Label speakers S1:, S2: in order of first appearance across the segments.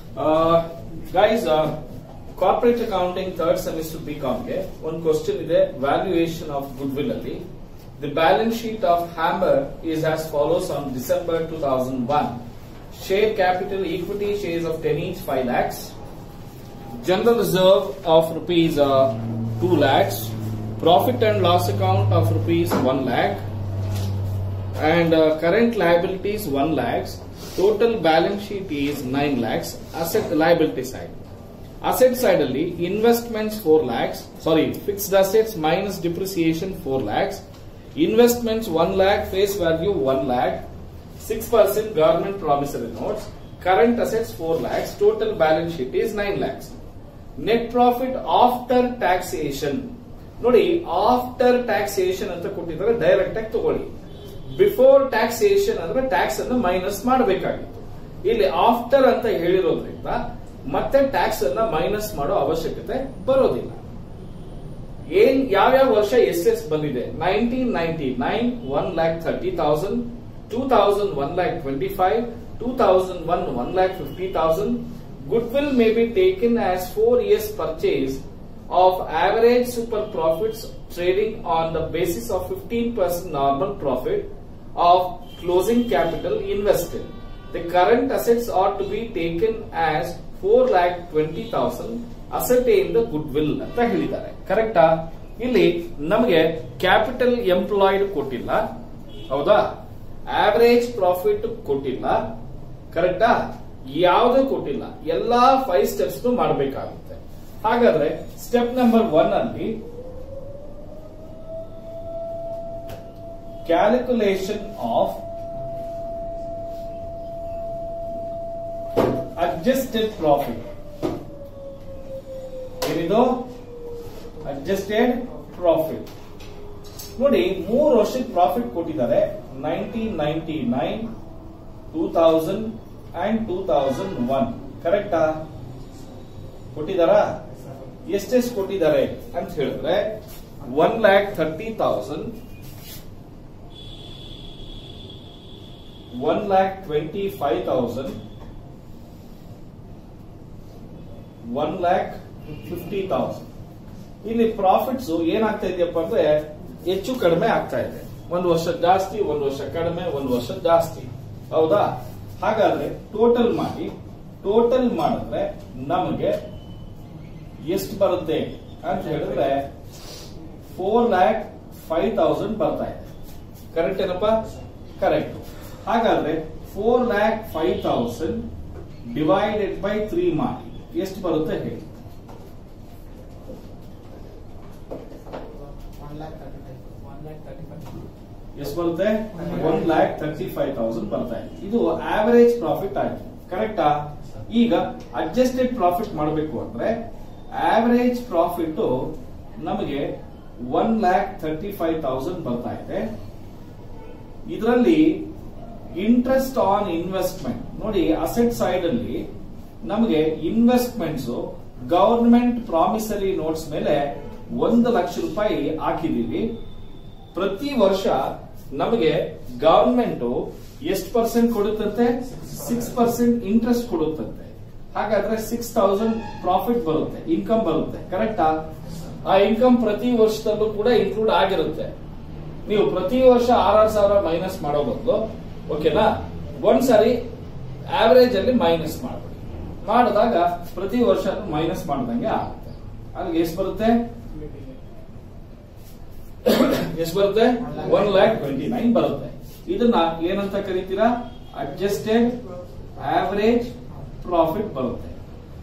S1: Guys corporate accounting third semester B ಗೆ ಒಂದು question ಇದೆ ವ್ಯಾಲ್ಯೂಯೇಷನ್ ಆಫ್ ಗುಡ್ ವಿಲ್ ಅಲ್ಲಿ the balance sheet of Hammer is as follows on December two thousand one share capital equity shares of ten each five lakhs general reserve of rupees uh, 2 lakhs, profit and loss account of rupees 1 lakh, and uh, current liabilities 1 lakhs, total balance sheet is 9 lakhs, asset liability side. Asset side ಅಲ್ಲಿ investments 4 lakhs, sorry, fixed assets minus depreciation 4 lakhs, investments 1 lakh, face value 1 lakh, 6% government promissory notes, current assets 4 lakhs, total balance sheet is 9 lakhs. Net profit after taxation ನೋಡಿ after taxation ಅಂತ ಕೊಟ್ಟಿದ್ದಾರೆ direct ಆಗಿ ತಗೊಳ್ಳಿ before taxation ಅಂದ್ರೆ tax ಅನ್ನು minus ಮಾಡಬೇಕಾಗಿತ್ತು ಇಲ್ಲಿ after ಅಂತ ಹೇಳಿರೋದ್ರಿಂದ ಮತ್ತೆ ಟ್ಯಾಕ್ಸ್ ಅನ್ನ ಮೈನಸ್ ಮಾಡೋ ಅವಶ್ಯಕತೆ ಬರೋದಿಲ್ಲ ಏನ್ ಯಾವ್ಯಾವ ವರ್ಷ ಎಷ್ಟೆಷ್ಟು ಬಂದಿದೆ nineteen ninety nine one lakh thirty thousand two thousand one lakh twenty five two thousand one one lakh fifty thousand goodwill may be taken as four years purchase of average super profits trading on the basis of 15% normal profit of closing capital invested. The current assets are to be taken as 4 lakh 20,000 ascertain the goodwill ಅಂತ ಹೇಳಿದ್ದಾರೆ ಕರೆಕ್ಟಾ ಇಲ್ಲಿ ನಮಗೆ capital employed ಕೊಟ್ಟಿಲ್ಲ ಹೌದಾ average profit ಕೊಟ್ಟಿಲ್ಲ ಕರೆಕ್ಟಾ ಯಾವುದೂ ಕೊಟ್ಟಿಲ್ಲ ಎಲ್ಲಾ ಫೈವ್ ಸ್ಟೆಪ್ಸ್ ಮಾಡಬೇಕಾಗುತ್ತೆ ಹಾಗಾದ್ರೆ ಸ್ಟೆಪ್ ನಂಬರ್ ಒನ್ ಅಲ್ಲಿ ಕ್ಯಾಲ್ಕುಲೇಷನ್ ಆಫ್ ಅಡ್ಜಸ್ಟೆಡ್ ಪ್ರಾಫಿಟ್ ಏನಿದು ಅಡ್ಜಸ್ಟೆಡ್ ಪ್ರಾಫಿಟ್ ನೋಡಿ ಮೂರು ವರ್ಷದ ಪ್ರಾಫಿಟ್ ಕೊಟ್ಟಿದ್ದಾರೆ nineteen ninety nine two thousand and two thousand one ಕರೆಕ್ಟಾ ಕೊಟ್ಟಿದಾರಾ ಎಷ್ಟೆಷ್ಟು ಕೊಟ್ಟಿದ್ದಾರೆ ಅಂತ ಹೇಳಿದ್ರೆ one lakh thirty thousand one lakh twenty five thousand one lakh fifty thousand ಇಲ್ಲಿ ಪ್ರಾಫಿಟ್ಸ್ ಏನಾಗ್ತಾ ಇದೆಯಪ್ಪ ಅಂದ್ರೆ ಹೆಚ್ಚು ಕಡಿಮೆ ಆಗ್ತಾ ಇದೆ ಒಂದು ವರ್ಷ ಜಾಸ್ತಿ ಒಂದು ವರ್ಷ ಕಡಿಮೆ ಒಂದು ವರ್ಷ ಜಾಸ್ತಿ ಹೌದಾ ಹಾಗಾದ್ರೆ ಟೋಟಲ್ ಮಾಡಿ ಟೋಟಲ್ ಮಾಡಿದ್ರೆ ನಮಗೆ ಎಷ್ಟು ಬರುತ್ತೆ ಅಂತ ಹೇಳಿದ್ರೆ ಫೋರ್ ಲ್ಯಾಕ್ ಫೈವ್ ತೌಸಂಡ್ ಬರ್ತಾ ಇದೆ ಕರೆಕ್ಟ್ ಏನಪ್ಪ ಕರೆಕ್ಟ್ ಹಾಗಾದ್ರೆ four lakh five thousand divided by three ಮಾಡಿ ಎಷ್ಟು ಬರುತ್ತೆ ಹೇಳಿ ಎಷ್ಟು ಬರುತ್ತೆ one lakh thirty five thousand ಬರ್ತಾ ಇದೆ ಇದು ಆವರೇಜ್ ಪ್ರಾಫಿಟ್ ಆಯ್ತು ಕರೆಕ್ಟಾ ಈಗ ಅಡ್ಜಸ್ಟೆಡ್ ಪ್ರಾಫಿಟ್ ಮಾಡಬೇಕು ಅಂದ್ರೆ ಆವರೇಜ್ ಪ್ರಾಫಿಟ್ ನಮಗೆ one lakh thirty five thousand ಬರ್ತಾ ಇದೆ ಇದರಲ್ಲಿ ಇಂಟ್ರೆಸ್ಟ್ ಆನ್ ಇನ್ವೆಸ್ಟ್ಮೆಂಟ್ ನೋಡಿ ಅಸೆಟ್ ಸೈಡ್ ಅಲ್ಲಿ ನಮಗೆ ಇನ್ವೆಸ್ಟ್ಮೆಂಟ್ಸ್ ಗವರ್ಮೆಂಟ್ ಪ್ರಾಮಿಸರಿ ನೋಟ್ಸ್ ಮೇಲೆ ಒಂದು ಲಕ್ಷ ರೂಪಾಯಿ ಹಾಕಿದೀವಿ ಪ್ರತಿ ವರ್ಷ ನಮಗೆ ಗವರ್ಮೆಂಟ್ ಎಷ್ಟು ಪರ್ಸೆಂಟ್ ಕೊಡುತ್ತಂತೆ ಸಿಕ್ಸ್ ಪರ್ಸೆಂಟ್ ಇಂಟ್ರೆಸ್ಟ್ ಕೊಡುತ್ತಂತೆ ಹಾಗಾದ್ರೆ ಸಿಕ್ಸ್ ತೌಸಂಡ್ ಪ್ರಾಫಿಟ್ ಬರುತ್ತೆ ಇನ್ಕಮ್ ಬರುತ್ತೆ ಕರೆಕ್ಟಾ ಆ ಇನ್ಕಮ್ ಪ್ರತಿ ವರ್ಷದಲ್ಲೂ ಕೂಡ ಇನ್ಕ್ಲೂಡ್ ಆಗಿರುತ್ತೆ ನೀವು ಪ್ರತಿ ವರ್ಷ ಆರಾರು ಸಾವಿರ ಮೈನಸ್ ಮಾಡೋ ಬದಲು ಓಕೆನಾ ಒಂದ್ಸರಿ ಆವರೇಜ್ ಅಲ್ಲಿ ಮೈನಸ್ ಮಾಡಬೇಡಿ ಮಾಡಿದಾಗ ಪ್ರತಿ ವರ್ಷ ಮೈನಸ್ ಮಾಡ್ದಂಗೆ ಆಗುತ್ತೆ ಅಲ್ಲಿಗೆ ಎಷ್ಟು ಬರುತ್ತೆ ಎಷ್ಟು ಬರುತ್ತೆ ಒನ್ ಲ್ಯಾಕ್ ಟ್ವೆಂಟಿ ನೈನ್ ಬರುತ್ತೆ ಇದನ್ನ ಏನಂತ ಕರಿತೀರಾ ಅಡ್ಜಸ್ಟೆಡ್ ಆವರೇಜ್ ಪ್ರಾಫಿಟ್ ಬರುತ್ತೆ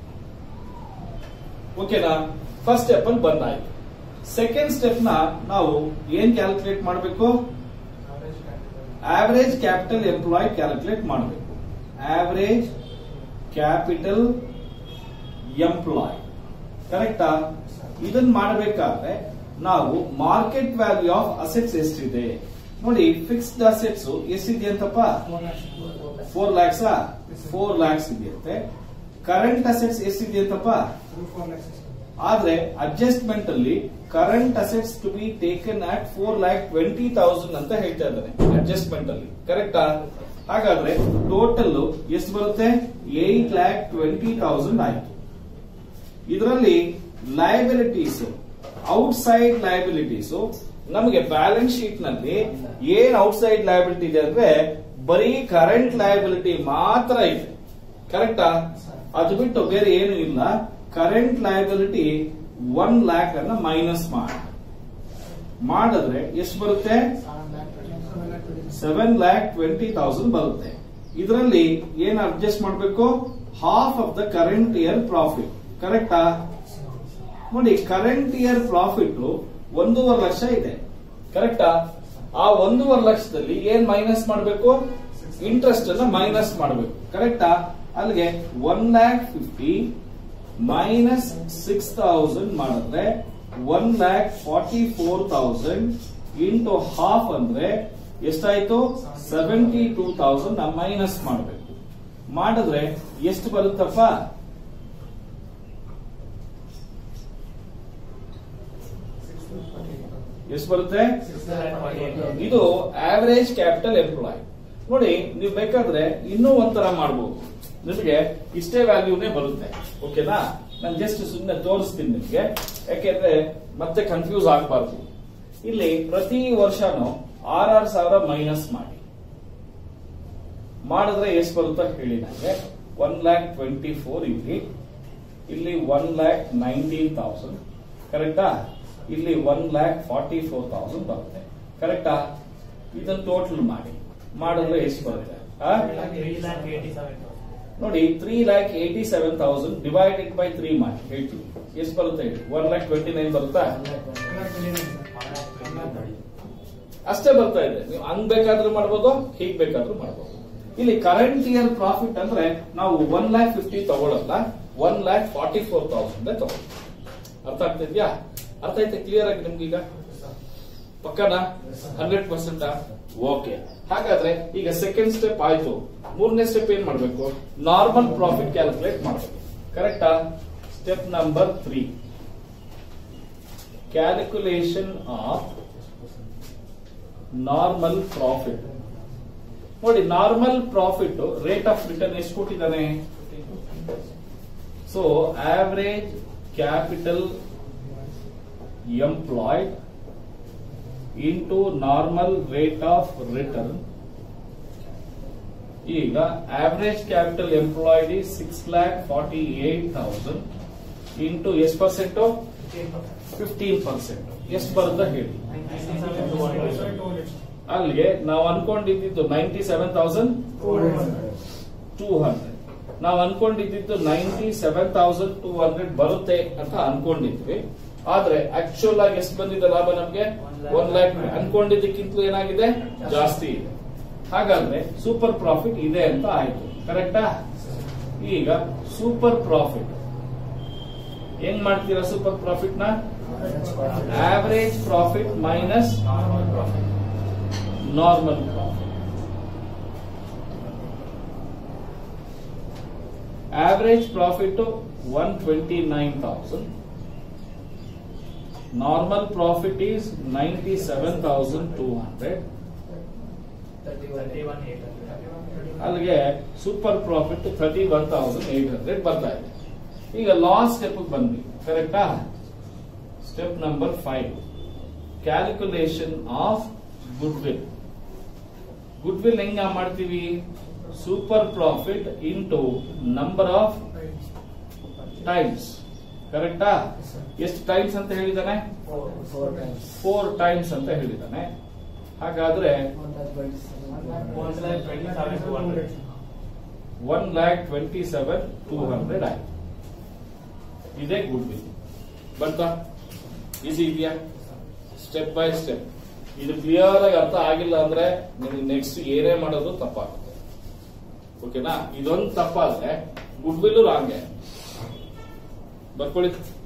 S1: ಓಕೆನಾ ಫಸ್ಟ್ ಸ್ಟೆಪ್ ಅಲ್ಲಿ ಬಂದಾಯ್ತು ಸೆಕೆಂಡ್ ಸ್ಟೆಪ್ ನ ನಾವು ಏನ್ ಕ್ಯಾಲ್ಕುಲೇಟ್ ಮಾಡಬೇಕು ಆವರೇಜ್ ಕ್ಯಾಪಿಟಲ್ ಎಂಪ್ಲಾಯ್ ಕ್ಯಾಲ್ಕುಲೇಟ್ ಮಾಡಬೇಕು ಆವರೇಜ್ ಕ್ಯಾಪಿಟಲ್ ಎಂಪ್ಲಾಯ್ ಕರೆಕ್ಟಾ ಇದನ್ನ ಮಾಡಬೇಕಾದ್ರೆ ನಾವು ಮಾರ್ಕೆಟ್ ವ್ಯಾಲ್ಯೂ ಆಫ್ ಅಸೆಟ್ಸ್ ಎಷ್ಟಿದೆ ನೋಡಿ ಫಿಕ್ಸ್ಡ್ ಅಸೆಟ್ಸ್ ಎಷ್ಟಿದೆ ಅಂತಪ್ಪ ಫೋರ್ ಲ್ಯಾಕ್ಸ್ ಫೋರ್ ಲ್ಯಾಕ್ಸ್ ಇದೆಯಂತೆ ಕರೆಂಟ್ ಅಸೆಟ್ಸ್ ಎಷ್ಟಿದೆ ಅಂತಪ್ಪ ಆದ್ರೆ ಅಡ್ಜಸ್ಟ್ಮೆಂಟ್ ಅಲ್ಲಿ current assets to be taken at four lakh twenty thousand ಅಂತ ಹೇಳ್ತಾ ಇದ್ದಾರೆ ಅಡ್ಜಸ್ಟ್ಮೆಂಟ್ ಅಲ್ಲಿ ಕರೆಕ್ಟಾ ಹಾಗಾದ್ರೆ ಟೋಟಲ್ ಎಷ್ಟು ಬರುತ್ತೆ ಏಟ್ ಲ್ಯಾಕ್ ಟ್ವೆಂಟಿ ತೌಸಂಡ್ ಆಯ್ತು ಇದರಲ್ಲಿ ಲಯಬಿಲಿಟೀಸ್ ಔಟ್ಸೈಡ್ ಲಯಬಿಲಿಟೀಸ್ ನಮಗೆ ಬ್ಯಾಲೆನ್ಸ್ ಶೀಟ್ ನಲ್ಲಿ ಏನ್ ಔಟ್ಸೈಡ್ ಲಯಬಿಲಿಟಿ ಇದೆ ಅಂದ್ರೆ ಬರೀ ಕರೆಂಟ್ ಲಯಬಿಲಿಟಿ ಮಾತ್ರ ಇದೆ ಕರೆಕ್ಟಾ ಅದು ಬಿಟ್ಟು ಬೇರೆ ಏನು ಇಲ್ಲ ಕರೆಂಟ್ ಲಯಬಿಲಿಟಿ ಒನ್ ಲ್ಯಾಕ್ ಅನ್ನ ಮೈನಸ್ ಮಾಡಿ ಮಾಡಿದ್ರೆ ಎಷ್ಟು ಬರುತ್ತೆ ಸೆವೆನ್ ಲ್ಯಾಕ್ ಟ್ವೆಂಟಿ ತೌಸಂಡ್ ಬರುತ್ತೆ ಇದರಲ್ಲಿ ಏನ್ ಅಡ್ಜಸ್ಟ್ ಮಾಡಬೇಕು half of the current year profit ಕರೆಕ್ಟಾ ನೋಡಿ ಕರೆಂಟ್ ಇಯರ್ ಪ್ರಾಫಿಟ್ ಒಂದೂವರೆ ಲಕ್ಷ ಇದೆ ಕರೆಕ್ಟಾ ಆ ಒಂದೂವರೆ ಲಕ್ಷದಲ್ಲಿ ಏನ್ ಮೈನಸ್ ಮಾಡಬೇಕು ಇಂಟ್ರೆಸ್ಟ್ ಅನ್ನ ಮೈನಸ್ ಮಾಡಬೇಕು ಕರೆಕ್ಟಾ ಅಲ್ಲಿಗೆ one lakh fifty minus six thousand ಮಾಡಿದ್ರೆ one lakh forty four thousand into half ಅಂದ್ರೆ ಎಷ್ಟಾಯ್ತು ಸೆವೆಂಟಿ ಟೂ ತೌಸಂಡ್ ಮೈನಸ್ ಮಾಡಬೇಕು ಮಾಡಿದ್ರೆ ಎಷ್ಟು ಬರುತ್ತಪ್ಪ ಎಷ್ಟು ಬರುತ್ತೆ ಇದು ಆವರೇಜ್ ಕ್ಯಾಪಿಟಲ್ ಎಂಪ್ಲಾಯ್ ನೋಡಿ ನೀವು ಬೇಕಾದ್ರೆ ಇನ್ನೂ ಒಂಥರ ಮಾಡಬಹುದು ನಿಮಗೆ ಇಷ್ಟೇ ವ್ಯಾಲ್ಯೂನೇ ಬರುತ್ತೆ ಓಕೆನಾ ನಾನು ಜಸ್ಟ್ ಸುಮ್ಮನೆ ತೋರಿಸ್ತೀನಿ ನಿಮಗೆ ಯಾಕೆಂದ್ರೆ ಮತ್ತೆ ಕನ್ಫ್ಯೂಸ್ ಆಗಬಾರ್ದು ಇಲ್ಲಿ ಪ್ರತಿ ವರ್ಷನೂ ಆರ್ ಆರ್ ಸಾವಿರ ಮೈನಸ್ ಮಾಡಿ ಮಾಡಿದ್ರೆ ಎಷ್ಟು ಬರುತ್ತಾ ಹೇಳಿ ನನಗೆ ಒನ್ ಲ್ಯಾಕ್ ಟ್ವೆಂಟಿ ಫೋರ್ ಇಲ್ಲಿ ಇಲ್ಲಿ ಒನ್ ಲ್ಯಾಕ್ ನೈನ್ಟೀನ್ ತೌಸಂಡ್ ಕರೆಕ್ಟಾ ಇಲ್ಲಿ one lakh forty four thousand ಬರುತ್ತೆ ಕರೆಕ್ಟಾ ಇದನ್ನ ಟೋಟಲ್ ಮಾಡಿ ಮಾಡಿದ್ರೆ ಎಷ್ಟು ಬರುತ್ತೆ ಆ? ನೋಡಿ three lakh eighty seven thousand divided by three ಮಾಡಿ ಹೇಳ್ತೀವಿ ಎಷ್ಟು ಬರುತ್ತೆ ಹೇಳಿ ಒನ್ ಲ್ಯಾಕ್ ಟ್ವೆಂಟಿ ನೈನ್ ಬರುತ್ತಾ ಅಷ್ಟೇ ಬರ್ತಾ ಇದೆ ನೀವು ಹಂಗ್ ಬೇಕಾದ್ರೂ ಮಾಡ್ಬೋದು ಹೀಗ್ ಬೇಕಾದ್ರೂ ಮಾಡ್ಬೋದು ಇಲ್ಲಿ ಕರೆಂಟ್ ಇಯರ್ ಪ್ರಾಫಿಟ್ ಅಂದ್ರೆ ನಾವು ಒನ್ ಲ್ಯಾಕ್ ಫಿಫ್ಟಿ ತಗೊಳಲ್ಲ one lakh forty four thousand ತಗೊಳ್ಳಿ ಅರ್ಥ ಆಗ್ತಿದ್ಯಾ ಅರ್ಥ ಐತೆ ಕ್ಲಿಯರ್ ಆಗಿ ನಿಮ್ಗೆ ಈಗ ಪಕ್ಕನಾ ಹಂಡ್ರೆಡ್ ಪರ್ಸೆಂಟ್ ಓಕೆ ಹಾಗಾದ್ರೆ ಈಗ ಸೆಕೆಂಡ್ ಸ್ಟೆಪ್ ಆಯ್ತು ಮೂರನೇ ಸ್ಟೆಪ್ ಏನ್ ಮಾಡ್ಬೇಕು ನಾರ್ಮಲ್ ಪ್ರಾಫಿಟ್ ಕ್ಯಾಲ್ಕುಲೇಟ್ ಮಾಡಬೇಕು ಕರೆಕ್ಟಾ step number three calculation of normal profit ನೋಡಿ normal profit rate of return ಎಷ್ಟು ಕೊಟ್ಟಿದ್ದಾನೆ so average capital employed into normal rate of return ಈಗ ಆವರೇಜ್ ಕ್ಯಾಪಿಟಲ್ ಎಂಪ್ಲಾಯ್ಡ್ ಈ six lakh forty eight thousand into ಎಷ್ಟು percent fifteen percent ಎಷ್ಟು ಬರುತ್ತೆ ಹೇಳಿ ಅಲ್ಲಿಗೆ ನಾವು ಅನ್ಕೊಂಡಿದ್ದು ninety seven thousand two hundred ನಾವು ಅನ್ಕೊಂಡಿದ್ದು ninety seven thousand two hundred ಬರುತ್ತೆ ಅಂತ ಅನ್ಕೊಂಡಿದ್ವಿ ಆದ್ರೆ ಆಕ್ಚುಲ್ ಆಗಿ ಎಷ್ಟು ಬಂದಿದೆ ಲಾಭ ನಮ್ಗೆ ಒನ್ ಲ್ಯಾಕ್ ಅನ್ಕೊಂಡಿದ್ದಕ್ಕಿಂತಲೂ ಏನಾಗಿದೆ ಜಾಸ್ತಿ ಇದೆ ಹಾಗಾದ್ರೆ ಸೂಪರ್ ಪ್ರಾಫಿಟ್ ಇದೆ ಅಂತ ಆಯ್ತು ಕರೆಕ್ಟಾ ಈಗ ಸೂಪರ್ ಪ್ರಾಫಿಟ್ ಹೆಂಗ್ ಮಾಡ್ತೀರಾ ಸೂಪರ್ ಪ್ರಾಫಿಟ್ ನ average profit minus normal profit average profit one twenty nine thousand normal profit is ninety seven thousand two hundred ಅಲ್ಲಿಗೆ super profit thirty one thousand eight hundred ಬರ್ತಾ ಇದೆ ಈಗ ಲಾಸ್ಟ್ ಸ್ಟೆಪ್ ಬಂದ್ವಿ ಕರೆಕ್ಟಾ step number five calculation of goodwill goodwill ಹೆಂಗ ಮಾಡ್ತೀವಿ super profit into number of times ಕರೆಕ್ಟಾ ಎಷ್ಟು ಟೈಮ್ಸ್ ಅಂತ ಹೇಳಿದಾನೆ ಫೋರ್ ಟೈಮ್ಸ್ ಅಂತ ಹೇಳಿದಾನೆ ಹಾಗಾದ್ರೆ one lakh twenty seven two hundred ಆಯ್ತು ಇದೇ ಗುಡ್ ವಿಲ್ ಬರ್ತಾ ಈಸಿ ಇದೆಯಾ ಸ್ಟೆಪ್ ಬೈ ಸ್ಟೆಪ್ ಇದು ಕ್ಲಿಯರ್ ಆಗಿ ಅರ್ಥ ಆಗಿಲ್ಲ ಅಂದ್ರೆ ನಿಮ್ಗೆ ನೆಕ್ಸ್ಟ್ ಏನೇ ಮಾಡೋದು ತಪ್ಪಾಗುತ್ತೆ ಓಕೆನಾ ಇದೊಂದು ತಪ್ಪಾದ್ರೆ ಗುಡ್ ವಿಲ್ ರಾಂಗೆ ಬರ್ಕೊಳ್ಳಿ